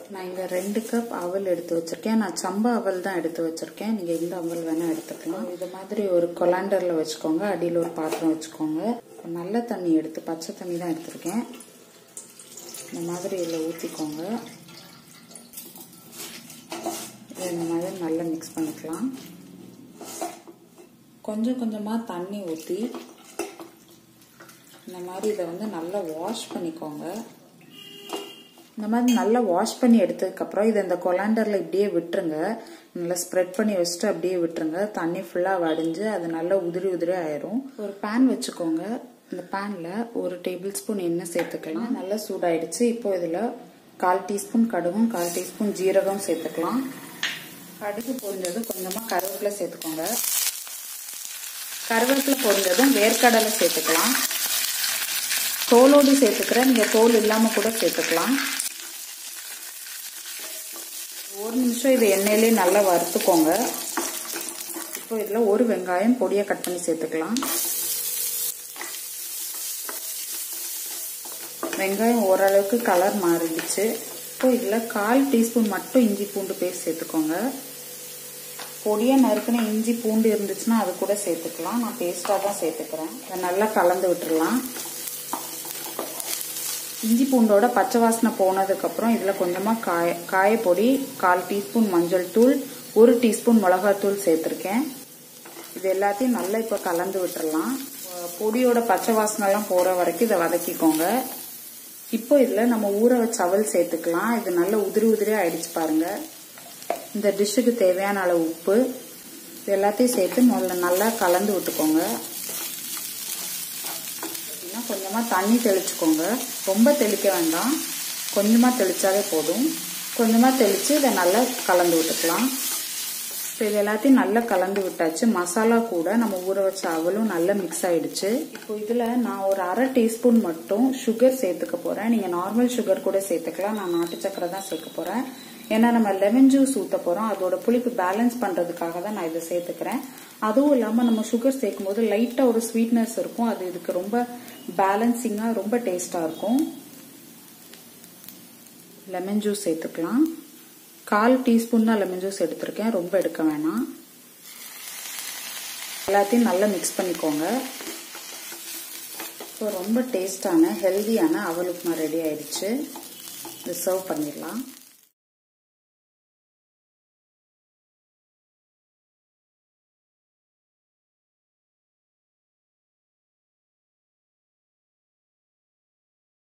நான் இங்கே ரெண்டு கப் அவல் எடுத்து வச்சிருக்கேன் நான் சம்பா அவல் தான் எடுத்து வச்சிருக்கேன் நீங்கள் எந்த அவல் வேணால் எடுத்துக்கலாம் இது மாதிரி ஒரு கொலாண்டரில் வச்சுக்கோங்க அடியில் ஒரு பாத்திரம் வச்சுக்கோங்க நல்ல தண்ணி எடுத்து பச்சை தண்ணி தான் எடுத்திருக்கேன் இந்த மாதிரி இதில் ஊற்றிக்கோங்க இதை இந்த மாதிரி நல்லா மிக்ஸ் பண்ணிக்கலாம் கொஞ்சம் கொஞ்சமாக தண்ணி ஊற்றி இந்த மாதிரி இதை வந்து நல்லா வாஷ் பண்ணிக்கோங்க இந்த மாதிரி நல்லா வாஷ் பண்ணி எடுத்ததுக்கப்புறம் இதை இந்த கொலாண்டரில் இப்படியே விட்டுருங்க நல்லா ஸ்ப்ரெட் பண்ணி வச்சுட்டு அப்படியே விட்டுருங்க தண்ணி ஃபுல்லாக வடிஞ்சு அது நல்லா உதிரி உதிரி ஆயிரும் ஒரு பேன் வச்சுக்கோங்க இந்த பேனில் ஒரு டேபிள் ஸ்பூன் எண்ணெய் சேர்த்துக்கலாம் நல்லா சூடாயிடுச்சு இப்போ இதில் கால் டீஸ்பூன் கடுகும் கால் டீஸ்பூன் ஜீரகம் சேர்த்துக்கலாம் கடுகு பொரிஞ்சது கொஞ்சமாக கருவேப்பிலை சேர்த்துக்கோங்க கருவேப்பிலை பொரிஞ்சதும் வேர்க்கடலை சேர்த்துக்கலாம் தோலோடு சேர்த்துக்கிறேன் நீங்கள் தோல் இல்லாமல் கூட சேர்த்துக்கலாம் ஒரு நிமிஷம் இது எண்ணெயிலே நல்லா வறுத்துக்கோங்க இப்போ இதில் ஒரு வெங்காயம் பொடியை கட் பண்ணி சேர்த்துக்கலாம் வெங்காயம் ஓரளவுக்கு கலர் மாறிடுச்சு இப்போ இதில் கால் டீஸ்பூன் மட்டும் இஞ்சி பூண்டு பேஸ்ட் சேர்த்துக்கோங்க பொடியாக நறுக்குன இஞ்சி பூண்டு இருந்துச்சுன்னா அது கூட சேர்த்துக்கலாம் நான் பேஸ்ட்டாக தான் சேர்த்துக்கிறேன் இதை நல்லா கலந்து விட்டுடலாம் இஞ்சி பூண்டோட பச்சை வாசனை போனதுக்கப்புறம் இதில் கொஞ்சமாக காய காயப்பொடி கால் டீஸ்பூன் மஞ்சள் தூள் ஒரு டீஸ்பூன் மிளகாத்தூள் சேர்த்துருக்கேன் இது எல்லாத்தையும் நல்லா இப்போ கலந்து விட்டுறலாம் பொடியோட பச்சை வாசனைலாம் போகிற வரைக்கும் இதை வதக்கிக்கோங்க இப்போ இதில் நம்ம ஊற வச்ச அவல் சேர்த்துக்கலாம் இது நல்லா உதிரி உதிரியாக ஆயிடுச்சு பாருங்க இந்த டிஷ்ஷுக்கு தேவையான அளவு உப்பு இது எல்லாத்தையும் சேர்த்து நல்லா நல்லா கலந்து விட்டுக்கோங்க கொஞ்சமாக தண்ணி தெளிச்சுக்கோங்க ரொம்ப தெளிக்க வேண்டாம் கொஞ்சமாக தெளித்தாலே போதும் கொஞ்சமாக தெளித்து இதை நல்லா கலந்து விட்டுக்கலாம் இப்போ இது எல்லாத்தையும் நல்லா கலந்து விட்டாச்சு மசாலா கூட நம்ம ஊற வச்ச அவலும் நல்லா மிக்ஸ் ஆயிடுச்சு இப்போ இதில் நான் ஒரு அரை டீஸ்பூன் மட்டும் சுகர் சேர்த்துக்க போகிறேன் நீங்கள் நார்மல் சுகர் கூட சேர்த்துக்கலாம் நான் நாட்டு சக்கரை தான் சேர்க்க போகிறேன் ஏன்னா நம்ம லெமன் ஜூஸ் ஊற்ற போகிறோம் அதோட புளிப்பு பேலன்ஸ் பண்ணுறதுக்காக தான் நான் இதை சேர்த்துக்கிறேன் அதுவும் இல்லாமல் நம்ம சுகர் சேர்க்கும் போது லைட்டாக ஒரு ஸ்வீட்னஸ் இருக்கும் அது இதுக்கு ரொம்ப பேலன்சிங்காக ரொம்ப டேஸ்டாக இருக்கும் லெமன் ஜூஸ் சேர்த்துக்கலாம் கால் டீஸ்பூன் தான் லெமன் ஜூஸ் எடுத்திருக்கேன் ரொம்ப எடுக்க வேணாம் எல்லாத்தையும் நல்லா மிக்ஸ் பண்ணிக்கோங்க இப்போ ரொம்ப டேஸ்டான ஹெல்தியான அவல் உப்புமா ரெடி ஆயிடுச்சு இது சர்வ் பண்ணிடலாம்